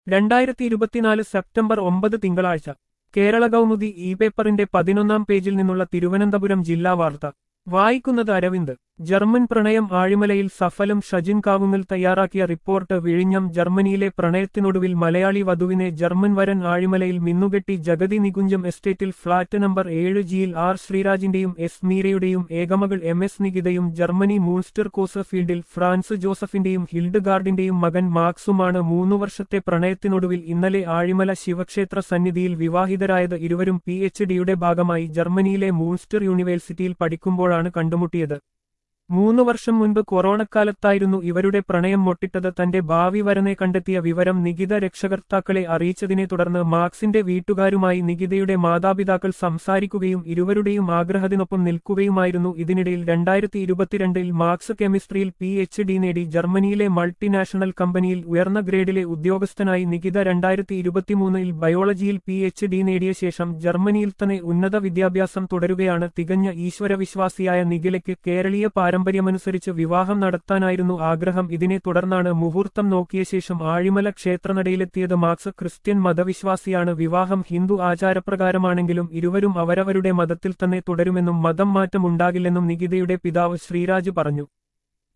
രണ്ടായിരത്തി ഇരുപത്തിനാല് സെപ്റ്റംബർ ഒമ്പത് തിങ്കളാഴ്ച കേരള കൗമുദി ഇ പേപ്പറിന്റെ പതിനൊന്നാം പേജിൽ നിന്നുള്ള തിരുവനന്തപുരം ജില്ലാ വാർത്ത വായിക്കുന്നത് അരവിന്ദ് ജർമ്മൻ പ്രണയം ആഴിമലയിൽ സഫലം ഷജിൻ കാവുങ്ങൽ തയ്യാറാക്കിയ റിപ്പോർട്ട് വിഴിഞ്ഞം ജർമ്മനിയിലെ പ്രണയത്തിനൊടുവിൽ മലയാളി വധുവിനെ ജർമ്മൻ വരൻ ആഴിമലയിൽ മിന്നുകെട്ടി ജഗതി നികുഞ്ചം എസ്റ്റേറ്റിൽ ഫ്ളാറ്റ് നമ്പർ ഏഴ് ജിയിൽ ആർ ശ്രീരാജിന്റെയും എസ് മീരയുടെയും ഏകമകൾ എം എസ് നികിതയും ജർമ്മനി മൂൾസ്റ്റർ കോസ ഫീൽഡിൽ ഫ്രാൻസ് ജോസഫിന്റെയും ഹിൽഡ് ഗാർഡിന്റെയും മകൻ മാക്സുമാണ് മൂന്നു വർഷത്തെ പ്രണയത്തിനൊടുവിൽ ഇന്നലെ ആഴിമല ശിവക്ഷേത്ര സന്നിധിയിൽ വിവാഹിതരായത് ഇരുവരും പി എച്ച് ഡിയുടെ ഭാഗമായി ജർമ്മനിയിലെ മൂൾസ്റ്റർ യൂണിവേഴ്സിറ്റിയിൽ പഠിക്കുമ്പോഴാണ് കണ്ടുമുട്ടിയത് മൂന്നു വർഷം മുൻപ് കൊറോണക്കാലത്തായിരുന്നു ഇവരുടെ പ്രണയം മൊട്ടിട്ടത് തന്റെ ഭാവി വരനെ കണ്ടെത്തിയ വിവരം നികിത രക്ഷകർത്താക്കളെ അറിയിച്ചതിനെ തുടർന്ന് മാർക്സിന്റെ വീട്ടുകാരുമായി നികിതയുടെ മാതാപിതാക്കൾ സംസാരിക്കുകയും ഇരുവരുടെയും ആഗ്രഹത്തിനൊപ്പം നിൽക്കുകയുമായിരുന്നു ഇതിനിടയിൽ രണ്ടായിരത്തി ഇരുപത്തിരണ്ടിൽ മാർക്സ് കെമിസ്ട്രിയിൽ പി എച്ച് ഡി നേടി ജർമ്മനിയിലെ മൾട്ടിനാഷണൽ കമ്പനിയിൽ ഉയർന്ന ഗ്രേഡിലെ ഉദ്യോഗസ്ഥനായി നികിത രണ്ടായിരത്തി ഇരുപത്തിമൂന്നിൽ ബയോളജിയിൽ പി എച്ച് ഡി നേടിയ ശേഷം ജർമ്മനിയിൽ തന്നെ ഉന്നത വിദ്യാഭ്യാസം തുടരുകയാണ് തികഞ്ഞ ഈശ്വരവിശ്വാസിയായ നിഖിലയ്ക്ക് കേരളീയ പാരമ്പര്യമനുസരിച്ച് വിവാഹം നടത്താനായിരുന്നു ആഗ്രഹം ഇതിനെ തുടർന്നാണ് മുഹൂർത്തം നോക്കിയ ശേഷം ആഴിമല ക്ഷേത്രനടയിലെത്തിയത് മാർക്സ് ക്രിസ്ത്യൻ മതവിശ്വാസിയാണ് വിവാഹം ഹിന്ദു ആചാരപ്രകാരമാണെങ്കിലും ഇരുവരും അവരവരുടെ മതത്തിൽ തന്നെ തുടരുമെന്നും മതം മാറ്റം ഉണ്ടാകില്ലെന്നും നികിതയുടെ പിതാവ് ശ്രീരാജ് പറഞ്ഞു